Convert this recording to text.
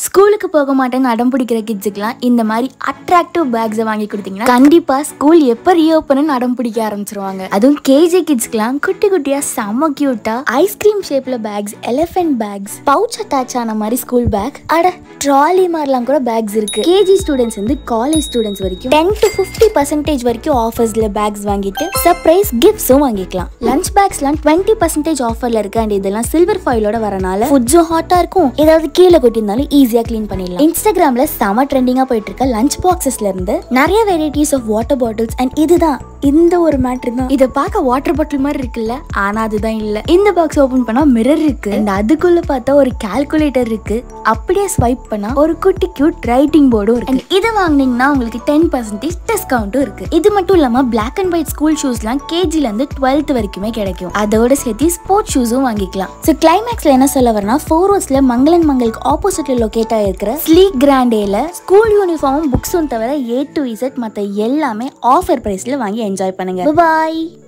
ஸ்கூலுக்கு போக மாட்டேன்னு அடம் பிடிக்கிற கிட்ஸுக்குலாம் இந்த மாதிரி அட்ராக்டிவ் பேக்ஸை வாங்கி கொடுத்தீங்கன்னா கண்டிப்பா ஸ்கூல் எப்போ ரீஓப்பன் அடம் பிடிக்க ஆரம்பிச்சிருவாங்க அதுவும் கேஜி கிட்ஸ்க்குலாம் குட்டி குட்டியா செம்ம கியூட்டா ஐஸ்கிரீம் ஷேப்ல bags elephant bags pouch attach ஆன மாதிரி ஸ்கூல் பேக் அட ட்ராலி மாதிரிலாம் கூட பேக்ஸ் இருக்கு கேஜி ஸ்டூடெண்ட்ஸ் வந்து காலேஜ் ஸ்டூடெண்ட்ஸ் வரைக்கும் டென் டு ஃபிஃப்டி பர்சன்டேஜ் வரைக்கும் ஆஃபர்ஸ்ல பேக்ஸ் வாங்கிட்டு சர்ப்ரைஸ் கிஃப்ட்ஸும் வாங்கிக்கலாம் லஞ்ச் பேக்ஸ்லாம் டுவெண்ட்டி பர்சன்டேஜ் ஆஃபர்ல இருக்கு அண்ட் இதெல்லாம் சில்வர் ஃபாயிலோட வரனால ஃபுட்ஸும் ஹாட்டா இருக்கும் ஏதாவது கீழே கொட்டியிருந்தாலும் ஈஸியா க்ளீன் பண்ணிடலாம் இன்ஸ்டாகிராம்ல செம ட்ரெண்டிங்கா போயிட்டு இருக்க லஞ்ச் பாக்ஸஸ்ல இருந்து நிறைய varieties of water bottles and இதுதான் இந்த ஒரு மேட்ரு தான் இதை பார்க்க வாட்டர் பாட்டில் மாதிரி இருக்குல்ல ஆனா அதுதான் இல்ல இந்த பாக்ஸ் ஓபன் பண்ணா மிரர் இருக்கு அண்ட் அதுக்குள்ள பார்த்தா ஒரு கால்குலேட்டர் இருக்கு அப்படியே ஸ்வைப் பண்ணா ஒரு குட்டி கியூட் ரைட்டிங் போர்டும் இருக்கு And இது வாங்குனீங்கன்னா உங்களுக்கு டென் பர்சன்டேஜ் டிஸ்கவுண்ட்டும் இருக்கு இது மட்டும் இல்லாம பிளாக் அண்ட் ஒயிட் ஸ்கூல் ஷூஸ்லாம் கேஜில இருந்து டுவெல்த் வரைக்குமே கிடைக்கும் அதோட சேர்த்து ஸ்போர்ட்ஸ் ஷூஸும் வாங்கிக்கலாம் ஸோ கிளைமேக்ஸ்ல என்ன சொல்ல வரனா ஃபோர் ரோஸ்ல மங்களன் மங்களுக்கு ஆப்போசிட்ல லொகேட் ஆயிருக்கிற ஸ்லீக் கிராண்டேல ஸ்கூல் யூனிஃபார்மும் புக்ஸும் தவிர ஏ டு இசட் மற்ற எல்லாமே ஆஃபர் பிரைஸ்ல வாங்கி என்ஜாய் பண்ணுங்க பாய்